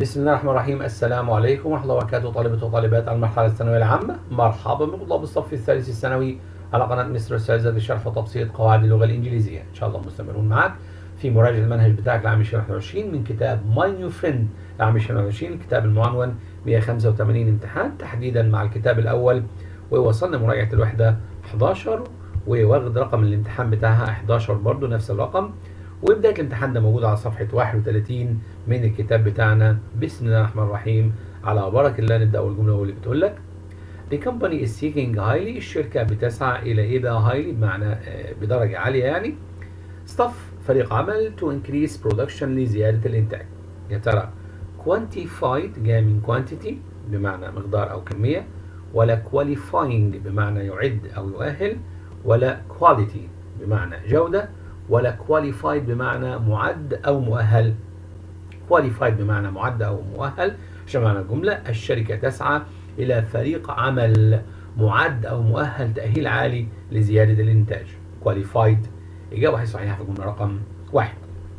بسم الله الرحمن الرحيم السلام عليكم ورحمة الله وبركاته طالبة وطالبات المرحلة الثانوية العامة مرحبا بطلاب الصف الثالث الثانوي على قناة مستر السادسة لشرح وتبسيط قواعد اللغة الإنجليزية إن شاء الله مستمرون معاك في مراجعة المنهج بتاعك لعام 2021 من كتاب ماي نيو فريند لعام 2021 الكتاب المعنون 185 امتحان تحديدا مع الكتاب الأول ووصلنا مراجعة الوحدة 11 وواخد رقم الامتحان بتاعها 11 برضو نفس الرقم وبداية الامتحان ده موجود على صفحة 31 من الكتاب بتاعنا بسم الله الرحمن الرحيم على بركة الله نبدأ أول جملة واللي بتقول لك The company is seeking highly الشركة بتسعى إلى إيه بقى highly بمعنى آه، بدرجة عالية يعني staff فريق عمل to increase production لزيادة الإنتاج يا ترى quantified جاي من quantity بمعنى مقدار أو كمية ولا qualifying بمعنى يعد أو يؤهل ولا quality بمعنى جودة ولا qualified بمعنى معد أو مؤهل qualified بمعنى معد أو مؤهل عشان معنى الجملة الشركة تسعى إلى فريق عمل معد أو مؤهل تأهيل عالي لزيادة الإنتاج qualified إجابة صحيحة في الجملة رقم واحد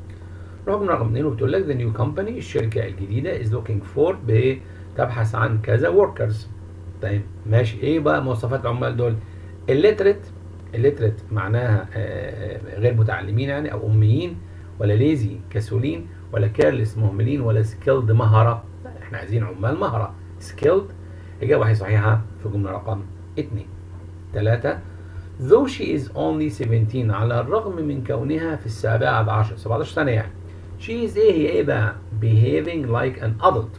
رقم رقم اثنين وبتقول لك the new company الشركة الجديدة is looking for بتبحث عن كذا workers طيب ماشي ايه بقى مواصفات العمال دول illiterate illiterate معناها آه، آه، غير متعلمين يعني او اميين ولا ليزي كسولين ولا كيرلس مهملين ولا skilled مهرة لا احنا عايزين عمال مهرة skilled اجابة صحيحة في الجملة رقم اثنين ثلاثة though she is only 17 على الرغم من كونها في السابعة عشر 17 سنة يعني she is ايه هي ايه بقى behaving like an adult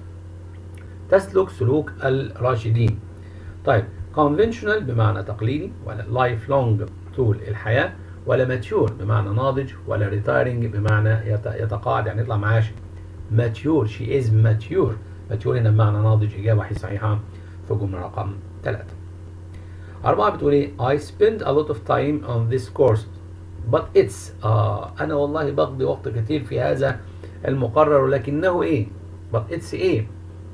تسلك سلوك الراشدين طيب conventional بمعنى تقليدي ولا life long طول الحياة ولا mature بمعنى ناضج ولا retiring بمعنى يت- يتقاعد يعني يطلع معاش mature she is mature mature هنا بمعنى ناضج إجابة صحيحة في الجملة رقم ثلاثة أربعة بتقول إيه I spend a lot of time on this course but it's آه أنا والله بقضي وقت كثير في هذا المقرر ولكنه إيه but it's إيه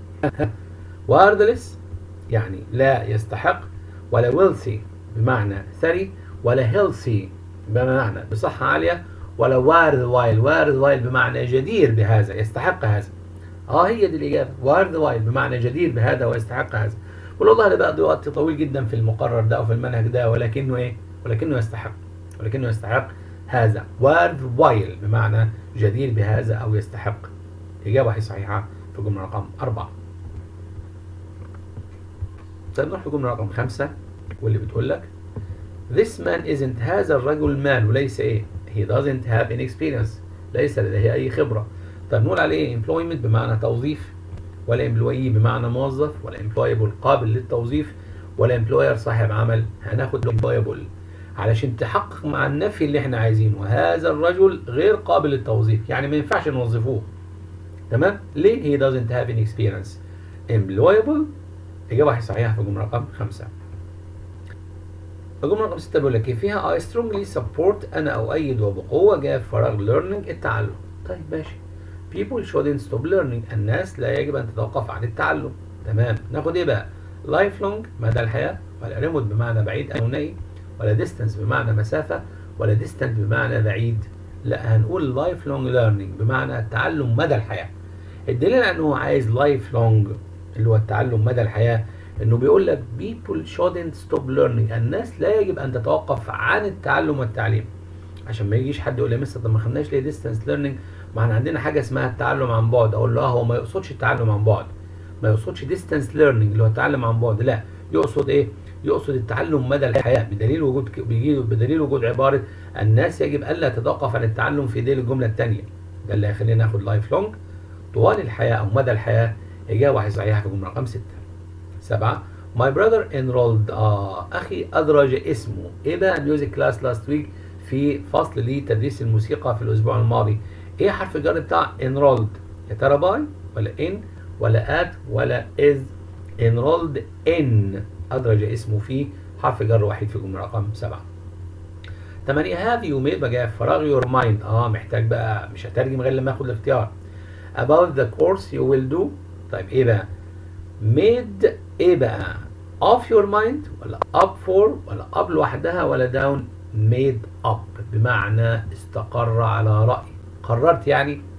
worthless يعني لا يستحق ولا wealthy بمعنى ثري ولا healthy بمعنى بصحة عالية ولا worthwhile worthwhile بمعنى جدير بهذا يستحق هذا اه هي دي الإجابة worthwhile بمعنى جدير بهذا ويستحق هذا قول والله أنا بقضي وقت طويل جدا في المقرر ده أو في المنهج ده ولكنه إيه ولكنه يستحق ولكنه يستحق هذا worthwhile بمعنى جدير بهذا أو يستحق إجابة صحيحة في الجملة رقم أربعة طيب نروح لجملة رقم خمسة واللي بتقول لك This man isn't هذا الرجل مان وليس ايه he doesn't have any experience ليس لديه اي خبرة طيب نقول عليه ايه employment بمعنى توظيف ولا employee بمعنى موظف ولا employable قابل للتوظيف ولا employer صاحب عمل هناخد employable علشان تحقق مع النفي اللي احنا عايزينه هذا الرجل غير قابل للتوظيف يعني ما ينفعش نوظفوه تمام ليه he doesn't have any experience employable إجابة صحيحة في الجملة رقم خمسة. الجملة رقم ستة بيقول لك إيه فيها I strongly support أنا أؤيد وبقوة جاء في فراغ learning التعلم. طيب ماشي. People shouldn't stop learning الناس لا يجب أن تتوقف عن التعلم. تمام ناخد إيه بقى؟ lifelong مدى الحياة ولا remote بمعنى بعيد أو نائي ولا distance بمعنى مسافة ولا distant بمعنى بعيد. لا هنقول lifelong learning بمعنى التعلم مدى الحياة. الدليل على انه عايز لايف لونج اللي هو التعلم مدى الحياه انه بيقول لك people shouldn't stop learning الناس لا يجب ان تتوقف عن التعلم والتعليم عشان ما يجيش حد يقول لي يا مستر طب ما خدناش ليه distance learning ما احنا عندنا حاجه اسمها التعلم عن بعد اقول له اه هو ما يقصدش التعلم عن بعد ما يقصدش distance learning اللي هو التعلم عن بعد لا يقصد ايه يقصد التعلم مدى الحياه بدليل وجود بيجي بدليل وجود عباره الناس يجب الا تتوقف عن التعلم في ديل الجمله الثانيه ده اللي هيخلينا ناخد لايف لونج طوال الحياة أو مدى الحياة إجابة صحيحة في الجملة رقم ستة. سبعة My brother enrolled آه أخي أدرج اسمه إيه بقى ميوزك كلاس لاست ويك في فصل لتدريس الموسيقى في الأسبوع الماضي إيه حرف الجر بتاع enrolled يا ترى باي ولا in ولا at ولا is enrolled in أدرج اسمه في حرف جر وحيد في الجملة رقم سبعة. تمانية have you made بقى في فراغ your mind اه محتاج بقى مش هترجم غير لما اخد الاختيار about the course you will do طيب ايه بقى made ايه بقى off your mind ولا up for ولا up لوحدها ولا down made up بمعنى استقر على رأي قررت يعني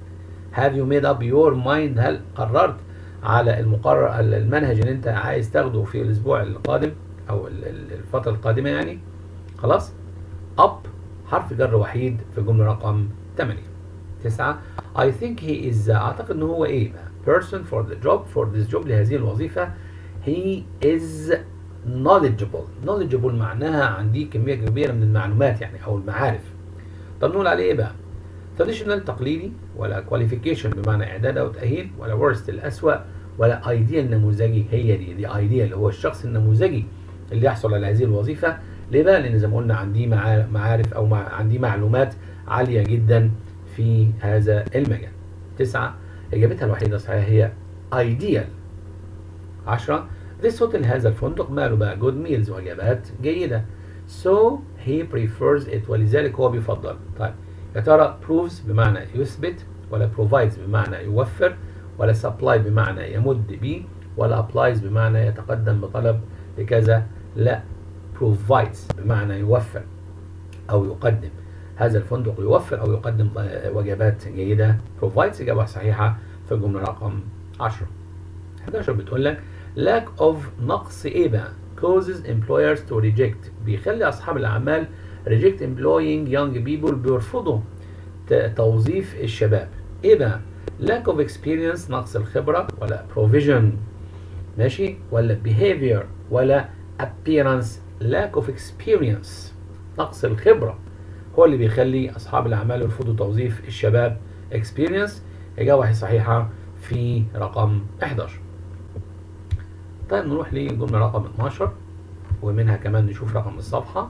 have you made up your mind هل قررت على المقرر المنهج اللي انت عايز تاخده في الاسبوع القادم او الفتره القادمه يعني خلاص up حرف جر وحيد في الجمله رقم 8 9 I think he is اعتقد ان هو ايه person for the job for this job لهذه الوظيفه he is knowledgeable knowledgeable معناها عندي كميه كبيره من المعلومات يعني او المعارف طب نقول عليه ايه بقى traditional تقليدي ولا qualification بمعنى اعداد او تاهيل ولا worst الاسوأ ولا ideal نموذجي هي دي دي ideal اللي هو الشخص النموذجي اللي يحصل على هذه الوظيفه ليه بقى لان زي ما قلنا عندي معارف او مع عندي معلومات عاليه جدا في هذا المجال تسعة اجابتها الوحيده الصحيحه هي ideal 10 This hotel هذا الفندق ماله بقى good meals وجبات جيدة so he prefers it ولذلك هو بيفضل طيب يا ترى proves بمعنى يثبت ولا provides بمعنى يوفر ولا supply بمعنى يمد به ولا applies بمعنى يتقدم بطلب لكذا لا provides بمعنى يوفر أو يقدم هذا الفندق يوفر أو يقدم وجبات جيدة provides إجابة صحيحة في الجملة رقم 10 11 بتقول لك lack of نقص ايه بقى causes employers to reject بيخلي اصحاب الاعمال reject employing young people بيرفضوا توظيف الشباب ايه بقى lack of experience نقص الخبرة ولا provision ماشي ولا behavior ولا appearance lack of experience نقص الخبرة هو اللي بيخلي اصحاب الاعمال يرفضوا توظيف الشباب experience اجابة صحيحة في رقم 11 طيب نروح للجملة رقم 12 ومنها كمان نشوف رقم الصفحة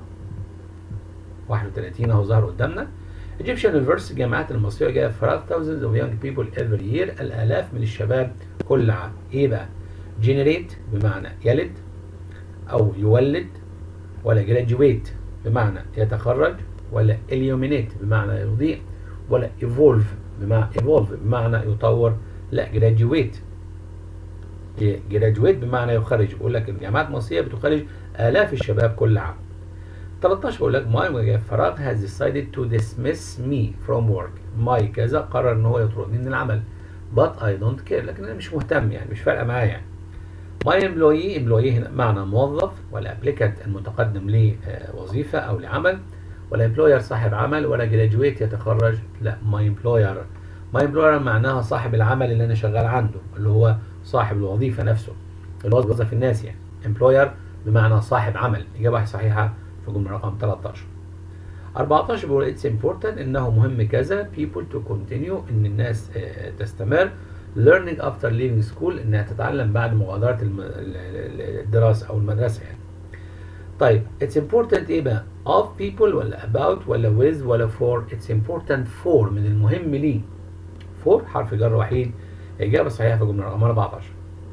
31 اهو ظهر قدامنا Egyptian University الجامعات المصرية جاية فراغ thousands of young people every year الآلاف من الشباب كل عام إيه بقى؟ generate بمعنى يلد أو يولد ولا graduate بمعنى يتخرج ولا illuminate بمعنى يضيء ولا evolve بمعنى evolve بمعنى يطور لا graduate جراجويت بمعنى يخرج بيقول لك الجامعات المصريه بتخرج الاف الشباب كل عام 13 بيقول لك ماي فراغ has decided to dismiss me from work ماي كذا قرر ان هو يطردني من العمل but I don't care لكن انا مش مهتم يعني مش فارقه معايا يعني ماي امبلوي امبلوي هنا معنى موظف ولا ابليكانت المتقدم لوظيفه او لعمل ولا امبلوير صاحب عمل ولا جراجويت يتخرج لا ماي امبلوير ماي امبلوير معناها صاحب العمل اللي انا شغال عنده اللي هو صاحب الوظيفة نفسه اللي هو بيوظف الناس يعني employer بمعنى صاحب عمل إجابة صحيحة في الجملة رقم 13 14 بيقول it's important إنه مهم كذا people to continue إن الناس تستمر learning after leaving school إنها تتعلم بعد مغادرة الدراسة أو المدرسة يعني طيب it's important إيه بقى of people ولا about ولا with ولا for it's important for من المهم ليه for حرف جر وحيد إجابة صحيحة في الجملة رقم 14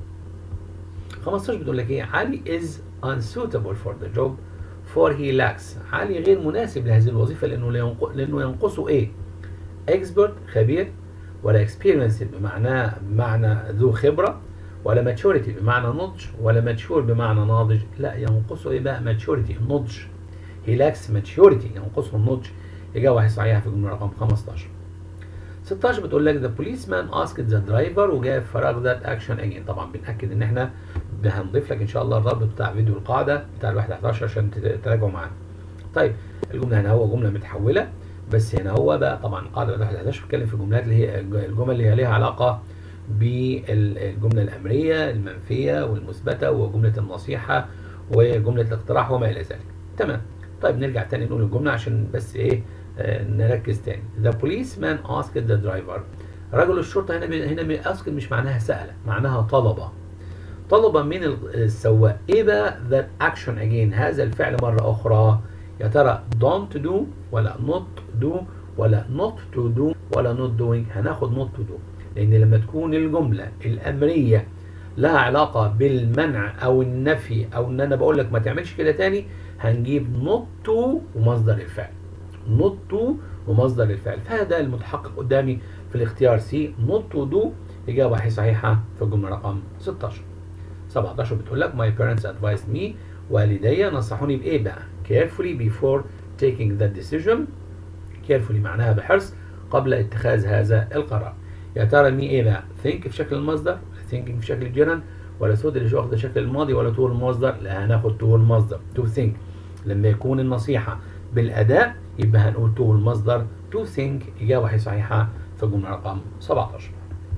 15 بتقول لك إيه علي is unsuitable for the job for he lacks علي غير مناسب لهذه الوظيفة لأنه لأنه ينقصه إيه expert خبير ولا experienced بمعنى بمعنى ذو خبرة ولا maturity بمعنى نضج ولا mature بمعنى ناضج لا ينقصه إيه بقى maturity النضج he lacks maturity ينقصه النضج إجابة صحيحة في الجملة رقم 15 16 بتقول لك the policeman asked the driver وجاء فراغ that action again طبعا بنأكد ان احنا هنضيف لك ان شاء الله الرابط بتاع فيديو القاعده بتاع الواحد 11 عشان تراجعوا معانا. طيب الجمله هنا هو جمله متحوله بس هنا هو بقى طبعا القاعده الواحد 11 بتتكلم في الجملات اللي هي الجمل اللي هي ليها علاقه بالجمله الامريه المنفيه والمثبته وجمله النصيحه وجمله الاقتراح وما الى ذلك. تمام. طيب نرجع تاني نقول الجمله عشان بس ايه آه نركز تاني. The policeman asked the driver رجل الشرطه هنا هنا asked مش معناها سأل معناها طلبه. طلب من السواق ايه بقى that action again هذا الفعل مرة أخرى يا ترى don't do ولا not do ولا not to do ولا not doing هناخد not to do لأن لما تكون الجملة الأمرية لها علاقة بالمنع أو النفي أو إن أنا بقول لك ما تعملش كده تاني هنجيب not to ومصدر الفعل not to ومصدر الفعل فهذا المتحقق قدامي في الاختيار سي not to do إجابة صحيحة في الجملة رقم 16 17 بتقول لك my parents advised me والدي نصحوني بإيه بقى carefully before taking the decision carefully معناها بحرص قبل اتخاذ هذا القرار يا ترى مي ايه بقى think في شكل المصدر ولا thinking في شكل الجيران ولا سود اللي واخده شكل الماضي ولا تو المصدر لا هناخد تو المصدر to think لما يكون النصيحة بالأداء يبقى هنقول تو المصدر to think إجابة صحيحة في الجملة رقم 17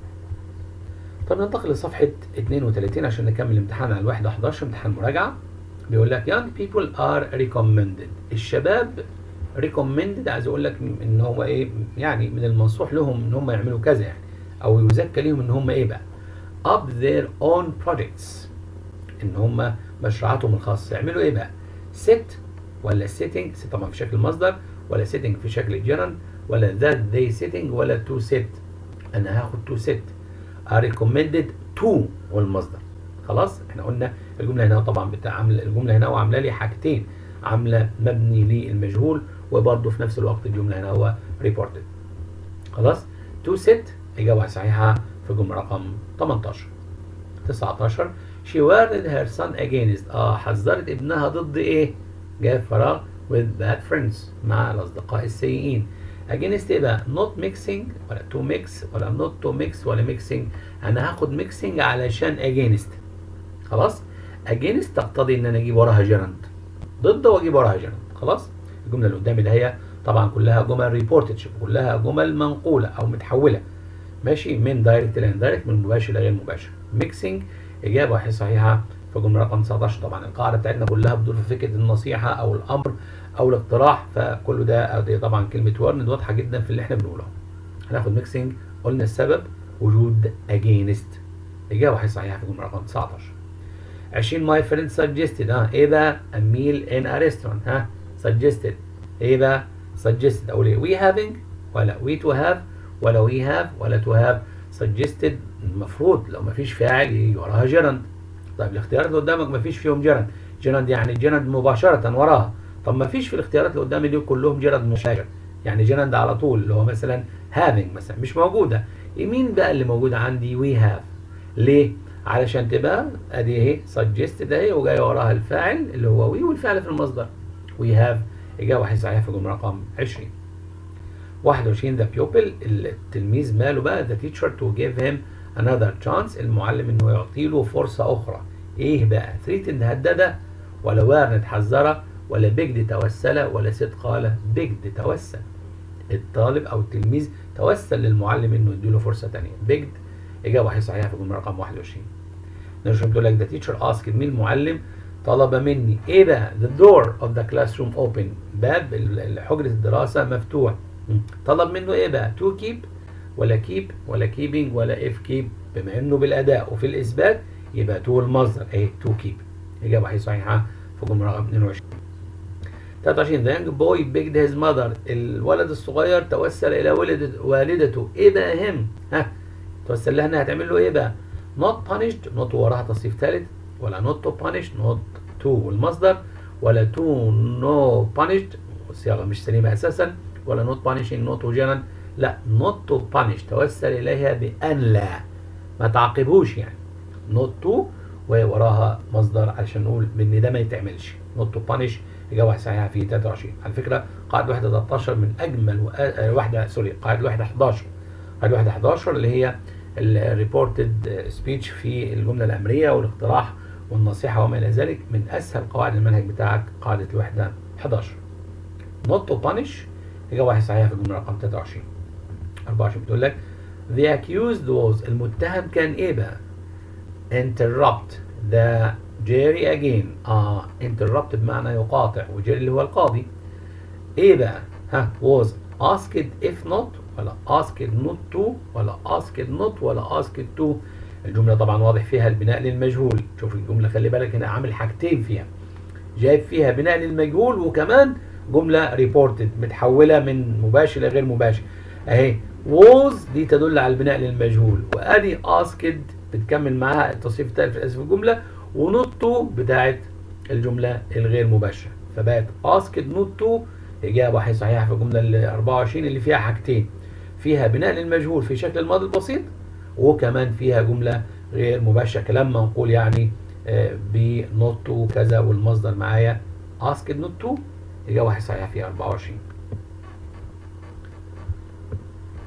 طب ننتقل لصفحة 32 عشان نكمل امتحان على الوحدة 11 امتحان مراجعة بيقول لك young people are recommended الشباب recommended عايز اقول لك ان هو ايه يعني من المنصوح لهم ان هم يعملوا كذا يعني او يزكى لهم ان هم ايه بقى up their own projects ان هم مشروعاتهم الخاصة يعملوا ايه بقى sit ولا sitting sit طبعا في شكل مصدر ولا sitting في شكل الجيران ولا that they sitting ولا to sit انا هاخد to sit are recommended to والمصدر خلاص احنا قلنا الجمله هنا طبعا بتاع عامله الجمله هنا وعامله لي حاجتين عامله مبني للمجهول وبرده في نفس الوقت الجمله هنا هو reported خلاص to sit اجابه صحيحه في الجمله رقم 18 19 she warned her son against اه حذرت ابنها ضد ايه جاب فراغ with bad friends مع الاصدقاء السيئين against ايه بقى not mixing ولا to mix ولا not to mix ولا mixing انا هاخد mixing علشان against خلاص against تقتضي ان انا اجيب وراها جيرند ضد واجيب وراها جيرند خلاص الجمله اللي قدامي ده هي طبعا كلها جمل ريبورتد كلها جمل منقوله او متحوله ماشي من دايركت الى اندايركت من مباشر الى غير مباشر ميكسنج اجابه واحده صحيحه في الجمله رقم 19 طبعا القاعده بتاعتنا كلها بتدور في فكره النصيحه او الامر او الاقتراح فكل ده دي طبعا كلمه ورند واضحه جدا في اللي احنا بنقوله هناخد ميكسنج قلنا السبب وجود اجينست اجابه واحده صحيحه في الجمله رقم 19 20 ماي فريند سجستد ها ايه بقى a meal in a restaurant ها suggested ايه بقى suggested اقول ايه we having ولا we to have ولا we have ولا to have suggested المفروض لو ما فيش فاعل يجي وراها جيرند طيب الاختيارات اللي قدامك ما فيش فيهم جيرند جيرند يعني جيرند مباشرة وراها طب ما فيش في الاختيارات اللي قدامي دي كلهم جيرند مباشر يعني جيرند على طول اللي هو مثلا having مثلا مش موجودة مين بقى اللي موجود عندي we have ليه؟ علشان تبقى ادي اهي سجست اهي وجاي وراها الفاعل اللي هو وي والفعل في المصدر وي هاف اجابه واحده صحيحه في الجمله رقم 20 21 ذا بيوبل التلميذ ماله بقى ذا تيتشر تو جيف هيم انذر تشانس المعلم انه يعطي له فرصه اخرى ايه بقى ثريتند هدده ولا وارند حذره ولا بجد توسل ولا ست قال بجد توسل الطالب او التلميذ توسل للمعلم انه يديله فرصه ثانيه بجد اجابه واحده صحيحه في الجمله رقم 21 نرجع بتقول لك ذا تيتشر اسكد مين المعلم طلب مني ايه بقى the door of the classroom open باب حجره الدراسه مفتوح طلب منه ايه بقى to keep ولا keep ولا keeping ولا if keep بما انه بالاداء وفي الاثبات يبقى to المصدر ايه to keep اجابه واحده صحيحه في الجمله رقم 22 23 the young boy begged his mother الولد الصغير توسل الى والدة والدته ايه بقى هم ها توسل لها انها هتعمل له ايه بقى not punished not وراها تصريف ثالث ولا not to punish not to والمصدر ولا to no punished الصياغه مش سليمه اساسا ولا not punishing not وجنا لا not to punish توسل اليها بان لا ما تعاقبوش يعني not to ووراها مصدر علشان نقول ان ده ما يتعملش not to punish اجابه صحيحه في 23 على فكره قاعده واحده 13 من اجمل واحده سوري قاعده واحده 11 قاعده واحده 11 اللي هي الريبورتد سبيتش في الجمله الامريه والاقتراح والنصيحه وما الى ذلك من اسهل قواعد المنهج بتاعك قاعده الوحده 11 not to punish اجابه واحده صحيحه في الجمله رقم 23 24 بتقول لك the accused was المتهم كان ايه بقى interrupt the jury again اه interrupt بمعنى يقاطع وجيري اللي هو القاضي ايه بقى ها was asked if not ولا asked not to ولا asked not ولا asked to الجملة طبعا واضح فيها البناء للمجهول شوف الجملة خلي بالك هنا عامل حاجتين فيها جايب فيها بناء للمجهول وكمان جملة ريبورتد متحولة من مباشر لغير مباشر اهي was دي تدل على البناء للمجهول وادي asked بتكمل معاها التصريف الثالث في اسم الجملة ونوت تو بتاعت الجملة الغير مباشرة فبقت asked not to إجابة واحدة صحيحة في الجملة ال 24 اللي فيها حاجتين فيها بناء للمجهول في شكل الماضي البسيط وكمان فيها جملة غير مباشرة كلام منقول يعني بنوت تو كذا والمصدر معايا asked not to إجابة واحدة صحيحة في 24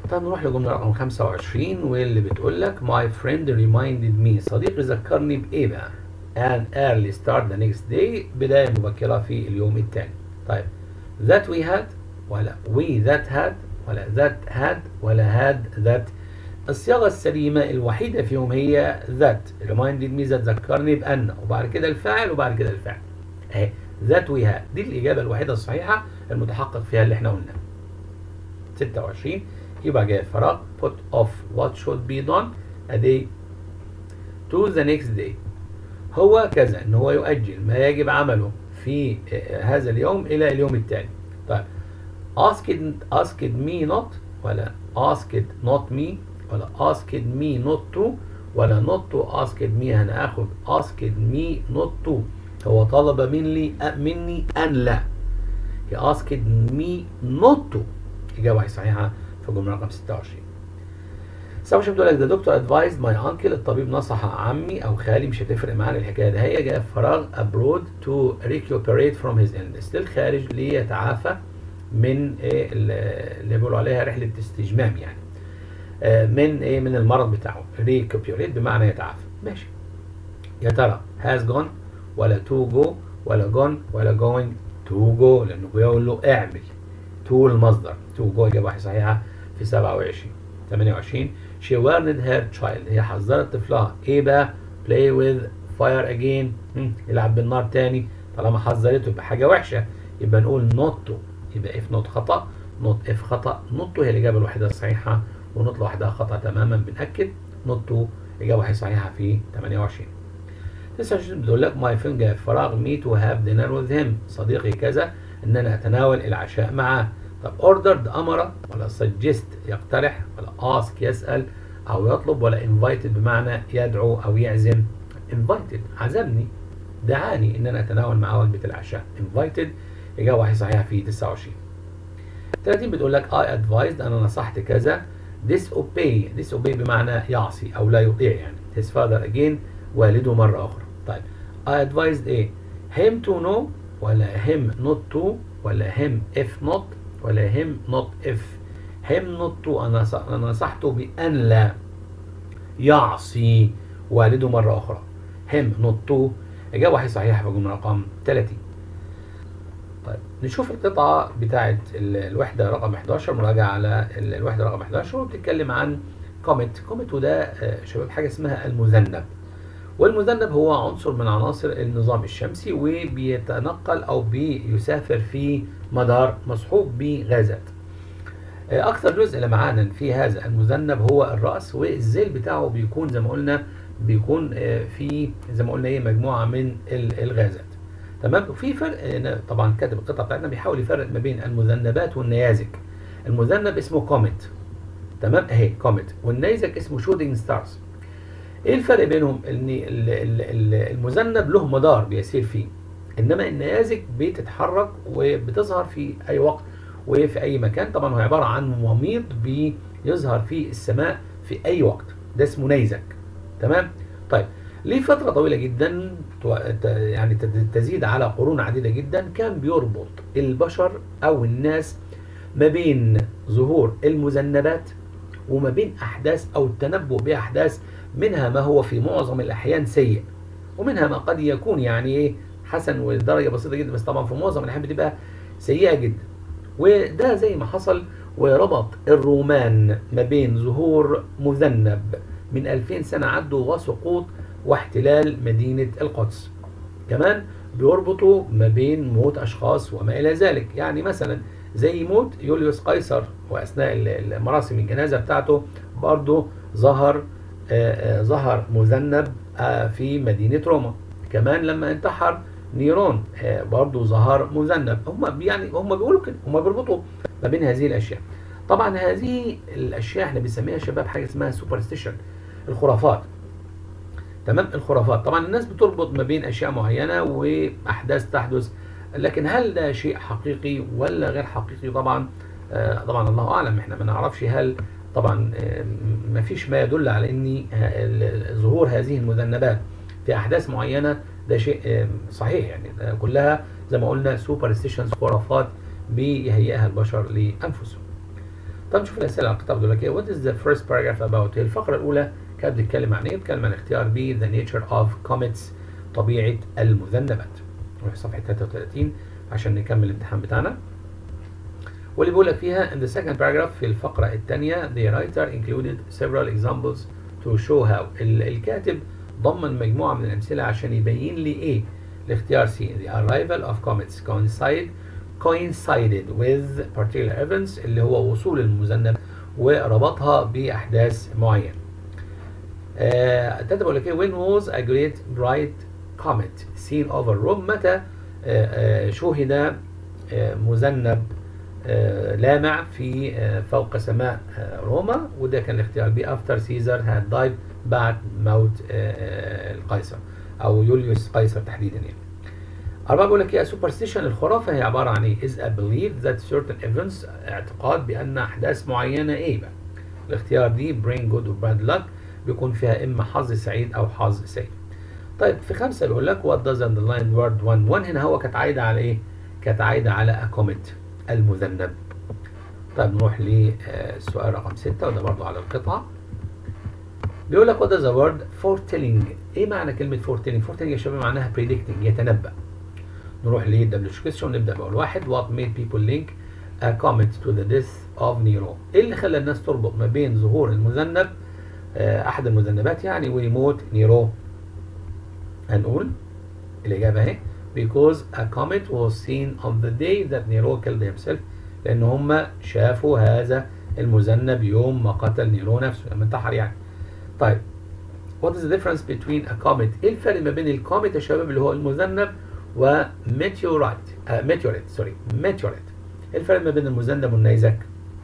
طب نروح لجملة رقم 25 واللي بتقول لك my friend reminded me صديقي ذكرني بإيه بقى؟ an early start the next day بداية مبكرة في اليوم التالي. طيب that we had ولا we that had ولا that had ولا had that الصياغة السليمة الوحيدة فيهم هي that reminded me that ذكرني بأن وبعد كده الفاعل وبعد كده الفعل. اهي that we had دي الإجابة الوحيدة الصحيحة المتحقق فيها اللي احنا قلناه. 26 يبقى جاي فراغ put off what should be done a day to the next day هو كذا ان هو يؤجل ما يجب عمله في هذا اليوم الى اليوم التالي طيب asked asked me not ولا asked not me ولا asked me not to ولا not to asked me انا اخد asked me not to هو طلب مني مني ان لا he asked me not to اجابه صحيحه في الجمله رقم 26 27 بتقول لك ده دكتور ادفايزد ماي انكل الطبيب نصح عمي او خالي مش هتفرق معانا الحكايه ده هي جاء فراغ ابرود تو recuperate from his illness للخارج ليتعافى من ايه اللي بيقولوا عليها رحله استجمام يعني من ايه من المرض بتاعه recuperate بمعنى يتعافى ماشي يا ترى has gone ولا to go ولا gone ولا going to go لانه بيقول له اعمل to المصدر to go اجابه صحيحه في 27 28 she warned her child هي حذرت طفلها ايه بقى play with fire again يلعب بالنار تاني طالما حذرته يبقى حاجه وحشه يبقى نقول not to يبقى if not خطا not if خطا not to هي الاجابه الوحيده الصحيحه ونوت لوحدها خطا تماما بنأكد not to اجابه صحيحه في 28 29 بتقول لك my friend جاء فراغ me to have dinner with him صديقي كذا ان انا اتناول العشاء معاه طب ordered امر ولا suggest يقترح ولا ask يسأل او يطلب ولا invited بمعنى يدعو او يعزم invited عزمني دعاني ان انا اتناول معاه وجبة العشاء invited اجابة واحدة صحيحة في 29 30 بتقول لك I advised انا نصحت كذا disobey disobey بمعنى يعصي او لا يطيع يعني his father again والده مرة اخرى طيب I advised ايه him to know ولا him not to ولا him if not ولا him not if him not to أنا أنا نصحته بأن لا يعصي والده مرة أخرى him not to إجابة واحدة صحيحة في الجملة رقم 30 طيب نشوف القطعة بتاعة الوحدة رقم 11 مراجعة على الوحدة رقم 11 وبتتكلم عن كوميت كوميت وده شباب حاجة اسمها المذنب والمذنب هو عنصر من عناصر النظام الشمسي وبيتنقل او بيسافر في مدار مصحوب بغازات اكثر جزء لمعانا في هذا المذنب هو الراس والذيل بتاعه بيكون زي ما قلنا بيكون في زي ما قلنا ايه مجموعه من الغازات تمام وفي فرق طبعا كاتب القطعه بتاعتنا بيحاول يفرق ما بين المذنبات والنيازك المذنب اسمه كوميت تمام اهي كوميت والنيزك اسمه شوتنج ستارز ايه الفرق بينهم ان المذنب له مدار بيسير فيه انما النيازك بتتحرك وبتظهر في اي وقت وفي اي مكان طبعا هو عباره عن مميض بيظهر في السماء في اي وقت ده اسمه نيزك تمام طيب ليه فتره طويله جدا يعني تزيد على قرون عديده جدا كان بيربط البشر او الناس ما بين ظهور المذنبات وما بين احداث او التنبؤ باحداث منها ما هو في معظم الأحيان سيء ومنها ما قد يكون يعني ايه حسن ودرجة بسيطة جدا بس طبعا في معظم الأحيان بتبقى سيئة جدا وده زي ما حصل وربط الرومان ما بين ظهور مذنب من 2000 سنة عدوا وسقوط واحتلال مدينة القدس كمان بيربطوا ما بين موت أشخاص وما إلى ذلك يعني مثلا زي موت يوليوس قيصر وأثناء مراسم الجنازة بتاعته برضه ظهر آآ آآ ظهر مذنب في مدينة روما كمان لما انتحر نيرون برضه ظهر مذنب هم يعني هم بيقولوا كده هم بيربطوا ما بين هذه الاشياء طبعا هذه الاشياء احنا بنسميها شباب حاجه اسمها سوبرستيشن الخرافات تمام الخرافات طبعا الناس بتربط ما بين اشياء معينه واحداث تحدث لكن هل ده شيء حقيقي ولا غير حقيقي طبعا آه طبعا الله اعلم احنا ما نعرفش هل طبعا ما فيش ما يدل على ان ظهور هذه المذنبات في احداث معينه ده شيء صحيح يعني كلها زي ما قلنا سوبرستيشنز خرافات بيهيئها البشر لانفسهم. طب نشوف الاسئله على الكتاب بيقول لك ايه وات از ذا فيرست باراجراف اباوت الفقره الاولى كانت بتتكلم عن ايه؟ بتتكلم عن اختيار بي ذا نيتشر اوف كوميتس طبيعه المذنبات نروح صفحه 33 عشان نكمل الامتحان بتاعنا واللي بيقول لك فيها in the second paragraph في الفقرة الثانية the writer included several examples to show how ال- الكاتب ضمن مجموعة من الأمثلة عشان يبين لي إيه الاختيار C the arrival of comets coincide coincided with particular events اللي هو وصول المذنب وربطها بأحداث معينة. آه التالتة بقول لك إيه when was a great bright comet seen over Rome متى آه آه شوهد آه مذنب آه، لامع في آه، فوق سماء آه، روما وده كان الاختيار بي افتر سيزر هاد دايد بعد موت آه، القيصر او يوليوس قيصر تحديدا يعني. أربعة بيقول لك ايه سوبرستيشن الخرافة هي عبارة عن ايه؟ is a belief that certain events اعتقاد بأن أحداث معينة ايه بقى؟ الاختيار دي bring good or bad luck بيكون فيها إما حظ سعيد أو حظ سيء. طيب في خمسة بيقول لك what does underline word one one هنا هو كانت عايدة على ايه؟ كانت عايدة على a comet المذنب. طيب نروح للسؤال رقم ستة وده برضو على القطعة. بيقول لك what does the word foretelling ايه معنى كلمة foretelling؟ foretelling يا شباب معناها predicting يتنبأ. نروح للدبليو كويستشن ونبدا باول واحد what made people link a comet to the death of Nero ايه اللي خلى الناس تربط ما بين ظهور المذنب آه، احد المذنبات يعني وموت نيرو هنقول الاجابه اهي because a comet was seen on the day that Nero killed himself لان هم شافوا هذا المذنب يوم ما قتل نيرو نفسه لما انتحر يعني طيب what is the difference between a comet ايه الفرق ما بين الكوميت يا شباب اللي هو المذنب وميتيورايت آه ميتيوريت سوري ميتيوريت ايه الفرق ما بين المذنب والنيزك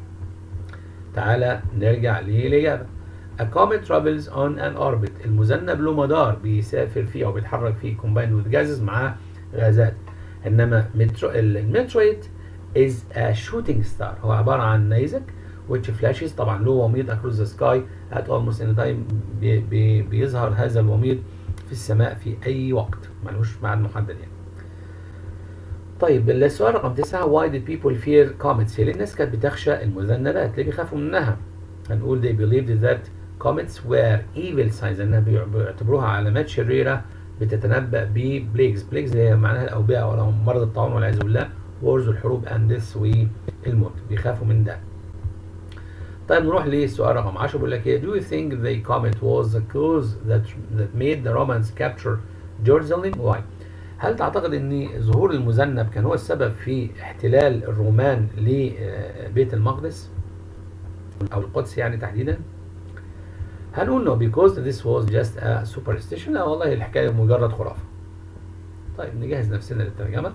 تعالى نرجع للإجابة A comet travels on an orbit المذنب له مدار بيسافر فيه أو بيتحرك فيه combined with gases معاه غازات إنما مترو... الميترويت is a shooting star هو عبارة عن نيزك which flashes طبعا له وميض across the sky at almost any time بي... بي... بيظهر هذا الوميض في السماء في أي وقت ملوش ميعاد محدد يعني طيب السؤال رقم تسعة why did people fear comets ليه الناس كانت بتخشى المذنبات ليه بيخافوا منها هنقول they believed that comets were evil signs انها بيع- بيعتبروها علامات شريرة بتتنبأ ببليجز بليجز هي معناها الأوبئة ولا مرض الطاعون والعياذ بالله wars والحروب and deaths والموت بيخافوا من ده طيب نروح للسؤال رقم 10 بيقول لك ايه do you think the comet was the cause that that made the Romans capture Jerusalem why هل تعتقد ان ظهور المذنب كان هو السبب في احتلال الرومان لبيت المقدس او القدس يعني تحديدا هنقول no because this was just a superstition لا والله الحكايه مجرد خرافه طيب نجهز نفسنا للترجمه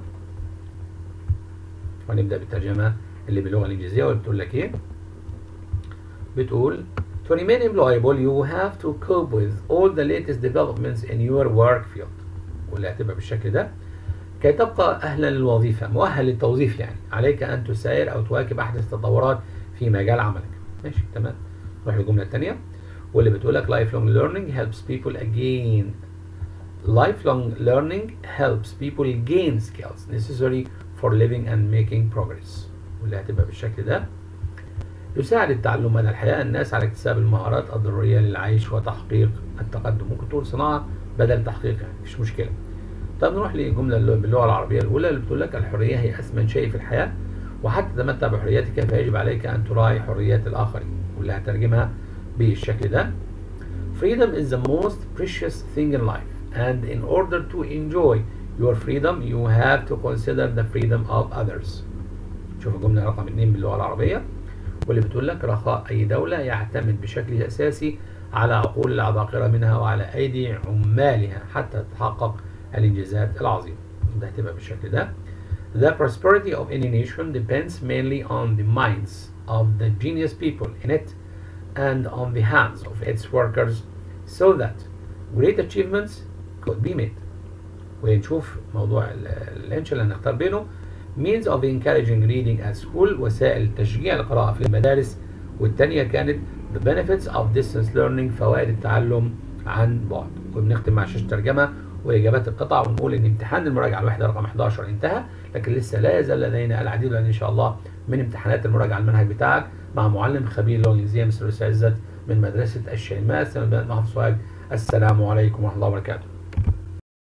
ونبدا بالترجمه اللي باللغه الانجليزيه واللي بتقول لك ايه بتقول To remain employable, you have to cope with all the latest developments in your work field. واللي هتبقى بالشكل ده. كي تبقى أهلا للوظيفة، مؤهل للتوظيف يعني، عليك أن تساير أو تواكب أحدث التطورات في مجال عملك. ماشي تمام. نروح للجملة الثانية واللي بتقول لك lifelong learning helps people again lifelong learning helps people gain skills necessary for living and making progress. واللي هتبقى بالشكل ده. يساعد التعلم مدى الحياة الناس على اكتساب المهارات الضرورية للعيش وتحقيق التقدم ممكن تقول صناعة بدل تحقيق يعني مفيش مشكلة طب نروح لجملة اللي باللغة العربية الأولى اللي بتقول لك الحرية هي أثمن شيء في الحياة وحتى تتمتع بحريتك فيجب عليك أن تراعي حريات الآخرين واللي هترجمها بالشكل ده Freedom is the most precious thing in life and in order to enjoy your freedom you have to consider the freedom of others شوف الجملة رقم 2 باللغة العربية واللي بتقول لك رخاء أي دولة يعتمد بشكل أساسي على عقول العباقرة منها وعلى أيدي عمالها حتى تتحقق الإنجازات العظيمة. ده هتبقى بالشكل ده. The prosperity of any nation depends mainly on the minds of the genius people in it and on the hands of its workers so that great achievements could be made. ونشوف موضوع ال- الانشاء اللي هنختار بينه means of encouraging reading at school وسائل تشجيع القراءة في المدارس والتانية كانت the benefits of distance learning فوائد التعلم عن بعد وبنختم مع شاشة ترجمة وإجابات القطع ونقول إن امتحان المراجعة الوحدة رقم 11 انتهى لكن لسه لا يزال لدينا العديد والعديد إن شاء الله من امتحانات المراجعة المنهج بتاعك مع معلم خبير اللغة الإنجليزية مستر عزت من مدرسة الشيماء سنة محافظ سوهاج السلام عليكم ورحمة الله وبركاته